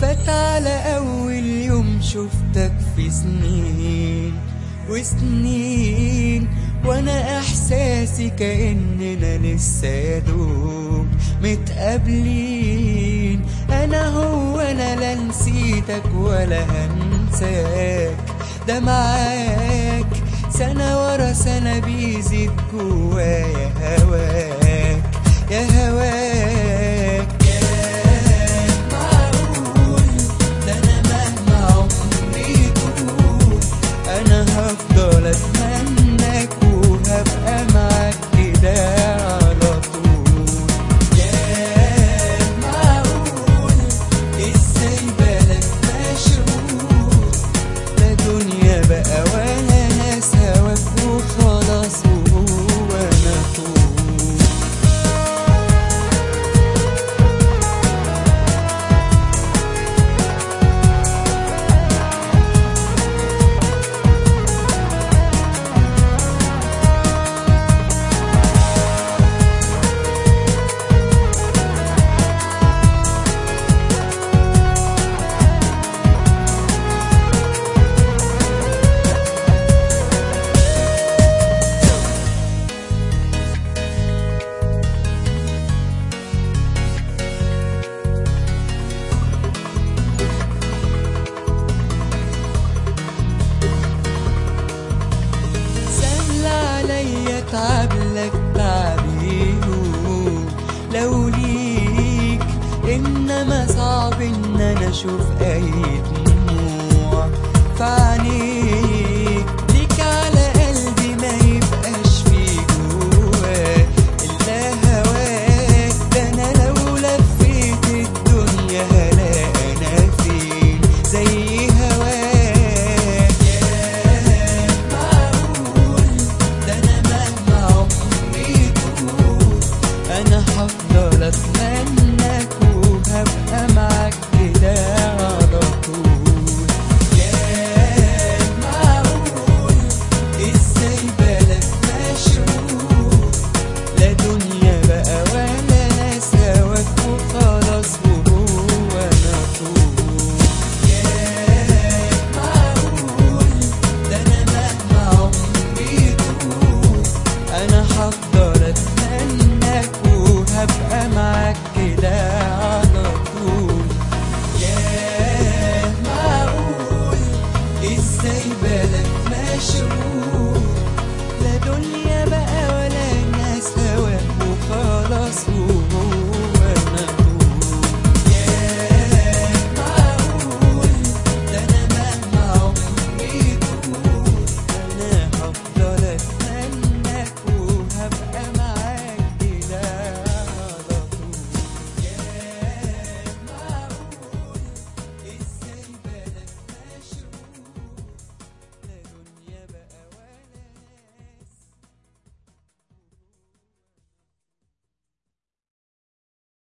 فات على أول يوم شفتك في سنين وسنين وانا احساسي كاننا لسه يا دوب متقابلين انا هو انا لا نسيتك ولا هنساك ده معاك سنة ورا سنة بيزيد جوايا هواك يا هواك يا معقول ده انا مهما عمري طول انا هفضل اتمناك وهبقى معاك كده على طول يا معقول ازاي بالك مشغول لا دنيا بقى ولا ناس هواك وخلاص وهو انا طول سهل عليا اتعب لك تعبيره لو ليك انما صعب ان انا اشوف اي